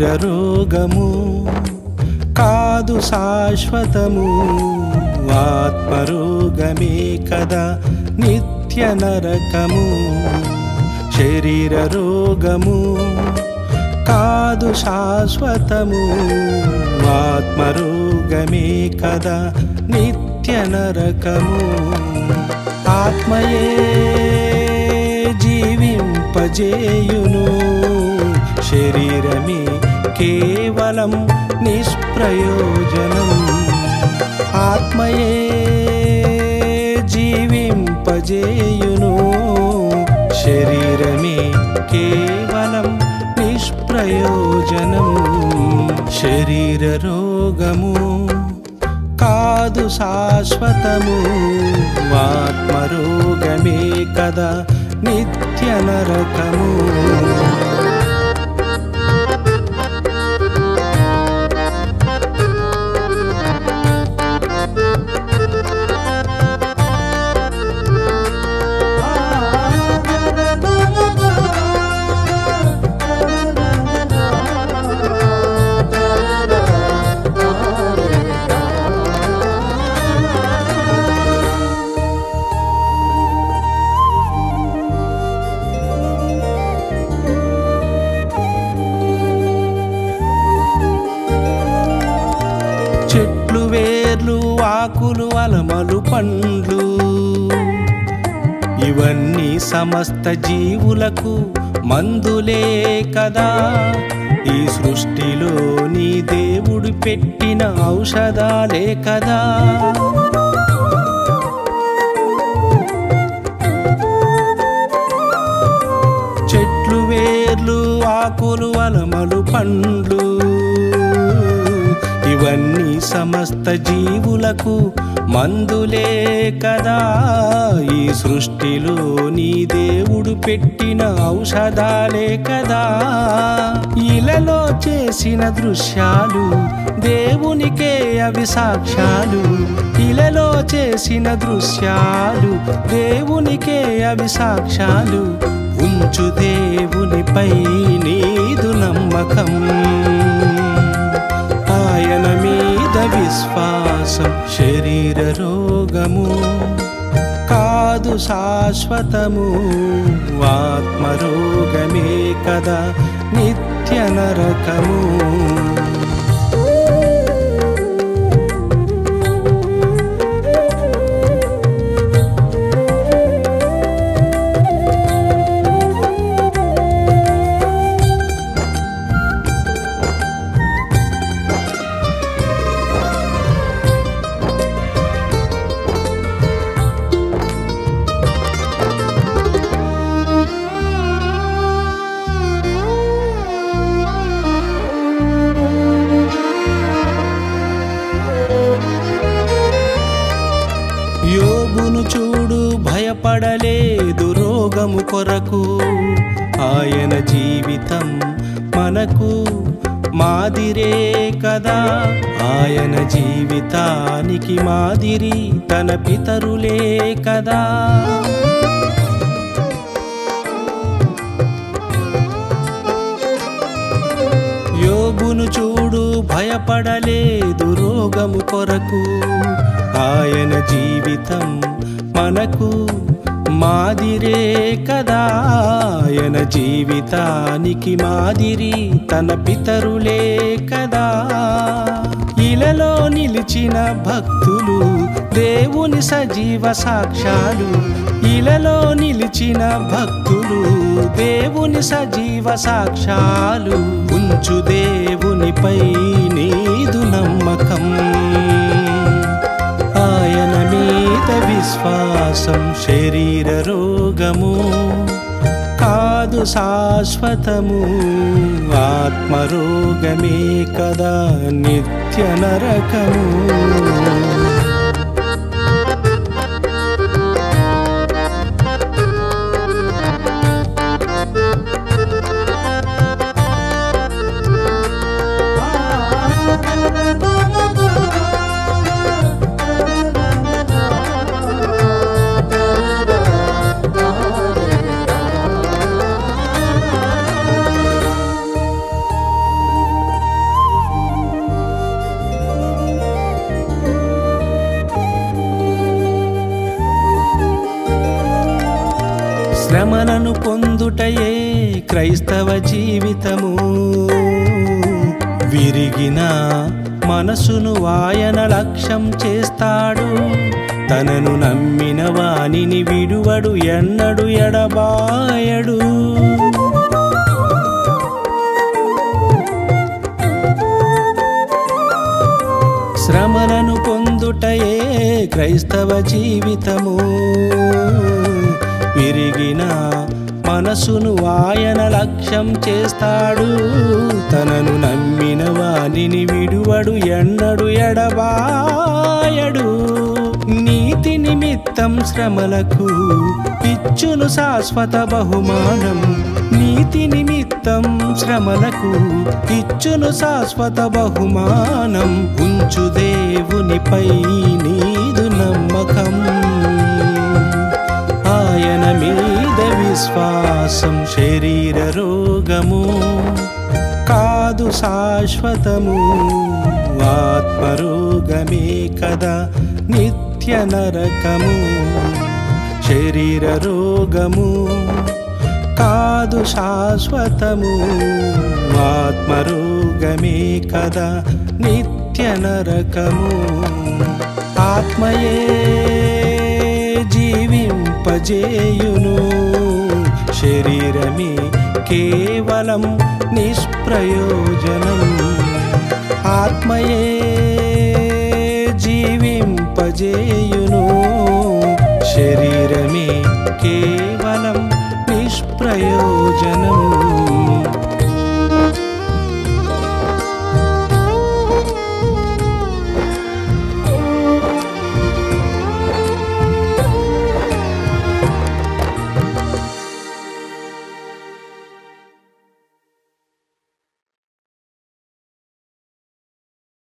రోగము కాదు శాశ్వతము ఆత్మరోగమే కదా నిత్య నరకము శరీర రోగము కాదు శాశ్వతము ఆత్మరోగమే కదా నిత్య నరకము ఆత్మయే జీవింపజేయును శరీరమే కేవలం నిష్ప్రయోజనం ఆత్మయే జీవింపజేయును శరీరమే కేవలం నిష్ప్రయోజనం శరీర రోగము కాదు శాశ్వతము ఆత్మరోగమే కదా నిత్య నరకము చెట్లు వేర్లు ఆకులు అలమలు పండ్లు ఇవన్నీ సమస్త జీవులకు మందులే కదా ఈ సృష్టిలో నీ దేవుడు పెట్టిన ఔషధాలే కదా చెట్లు వేర్లు ఆకులు అలమలు పండ్లు ఇవన్నీ సమస్త జీవులకు మందులే కదా ఈ సృష్టిలో నీ దేవుడు పెట్టిన ఔషధాలే కదా ఇలలో చేసిన దృశ్యాలు దేవునికే అవి సాక్ష్యాలు ఇలలో చేసిన దృశ్యాలు దేవునికే అవి సాక్ష్యాలు ఉంచు దేవునిపై నీదు నమ్మకం ఆయన మీద విశ్వాసం శరీర రోగము కాదు శాశ్వతము ఆత్మరోగమే కదా నిత్య నరకము యోగును చూడు భయపడలేదు రోగము కొరకు ఆయన జీవితం మనకు మాదిరే కదా ఆయన జీవితానికి మాదిరి తన పితరులే కదా యోగును చూడు భయపడలేదు రోగము కొరకు ఆయన జీవితం మనకు మాదిరే కదా ఆయన జీవితానికి మాదిరి తన పితరులే కదా ఇలలో నిలిచిన భక్తులు దేవుని సజీవ సాక్ష్యాలు ఇలలో నిలిచిన భక్తులు దేవుని సజీవ సాక్ష్యాలు ఉంచు దేవునిపై నీదు నమ్మకం ఆయన మీద విశ్వాసం శరీర రోగము కాదు శాశ్వతము ఆత్మరోగమే కదా నిత్య నరకము శ్రమలను పొందుటయే క్రైస్తవ జీవితము విరిగిన మనసును ఆయన లక్ష్యం చేస్తాడు తనను నమ్మిన వానిని విడువడు ఎన్నడు ఎడబాయడు శ్రమలను పొందుటయే క్రైస్తవ జీవితము విరిగిన మనసును ఆయన లక్ష్యం చేస్తాడు తనను నమ్మిన వానిని విడువడు ఎన్నడు ఎడబాయడు నీతి నిమిత్తం శ్రమలకు ఇచ్చును శాశ్వత బహుమానం నీతి నిమిత్తం శ్రమలకు ఇచ్చును శాశ్వత బహుమానం ఉంచు దేవునిపై నీదు నమ్మకం ఆయన మీద విశ్వాసం శరీర రోగము కాదు శాశ్వతము ఆత్మరోగమే కదా నిత్య నరకము శరీర రోగము కాదు శాశ్వతము ఆత్మరోగమే కదా నిత్య నరకము ఆత్మయే జీవింపజేయును శరీరమే కేవలం నిష్ప్రయోజనం ఆత్మయే జీవింపజేయును శరీరమే కేవలం నిష్ప్రయోజనం